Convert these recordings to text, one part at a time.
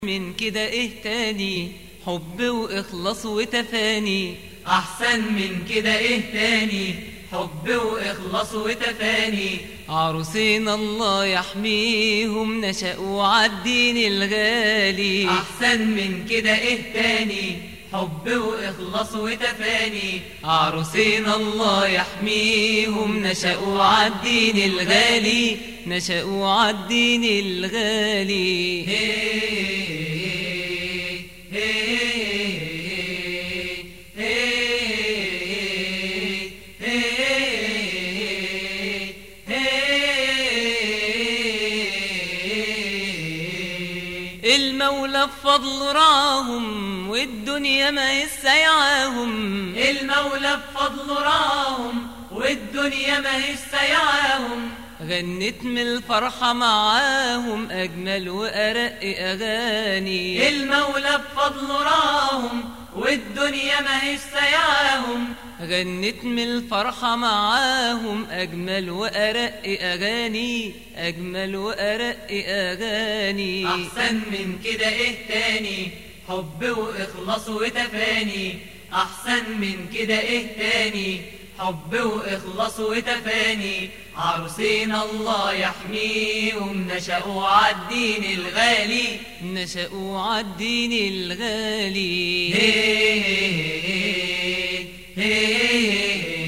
من كده ايه تاني حب واخلاص وتفاني احسن من كده ايه تاني حب واخلاص وتفاني عروسين الله يحميهم نشأوا عالدين الغالي احسن من كده ايه تاني حب واخلاص وتفاني عروسين الله يحميهم نشأوا عالدين الغالي نشأوا عالدين الغالي المولى بفضل راهم والدنيا ما يسيعاهم المولى بفضل راهم والدنيا ما هي سيعاهم غنت من الفرحة معاهم أجمل وأرق أغاني المولى بفضل راهم والدنيا ما هي سيعاهم غنت من الفرحة معاهم أجمل وأرق أغاني أجمل وأرق أغاني احسن من كده ايه تاني حب واخلاص وتفاني احسن من كده ايه تاني حب واخلاص وتفاني عروسين الله يحميهم نشأوا عالدين الغالي نشأوا عالدين الغالي هي هي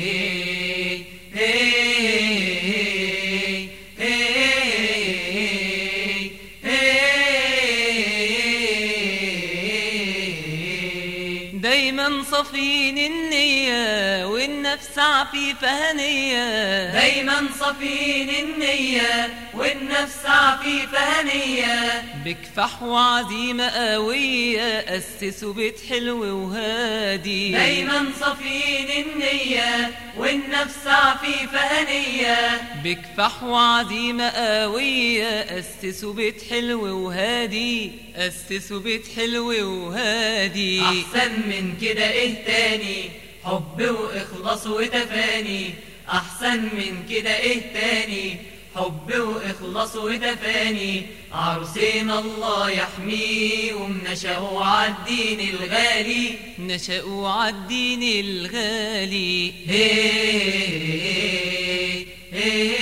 دايما صفين النية والنفس عفيفة هنية دايما صفين النية والنفس عفيفة هنية بكفح وعزيمة قوية أسسوا بيت حلو وهادي دايما صفين النية والنفس عفيفة هنية بكفح وعزيمة قوية أسسوا بيت حلو وهادي أسسوا بيت حلو وهادي أحسن من كده إيه تاني حب وإخلاص وتفاني أحسن من كده إيه تاني حب وإخلاص وتفاني عروسين الله يحميهم نشأوا عالدين الغالي نشأوا عالدين الغالي هي هي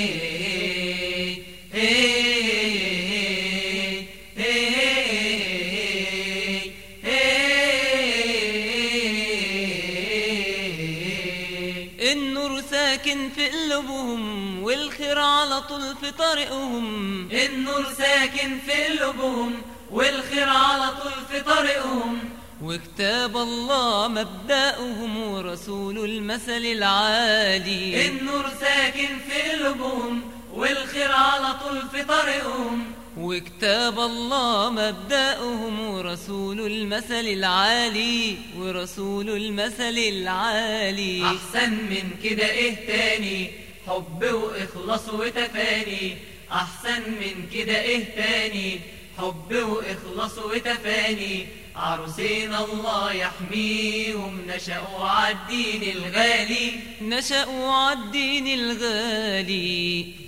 النور ساكن في قلوبهم والخير على طول في طريقهم النور ساكن في قلوبهم والخير على طول في طريقهم وكتاب الله مبدأهم ورسول المثل العالي النور ساكن في قلوبهم والخير على طول في طريقهم وكتاب الله مبدأهم ورسول المثل العالي ورسول المثل العالي أحسن من كده إيه تاني حب وإخلاص وتفاني أحسن من كده إيه تاني حب وإخلاص وتفاني عروسين الله يحميهم نشأوا عالدين الغالي نشأوا عالدين الغالي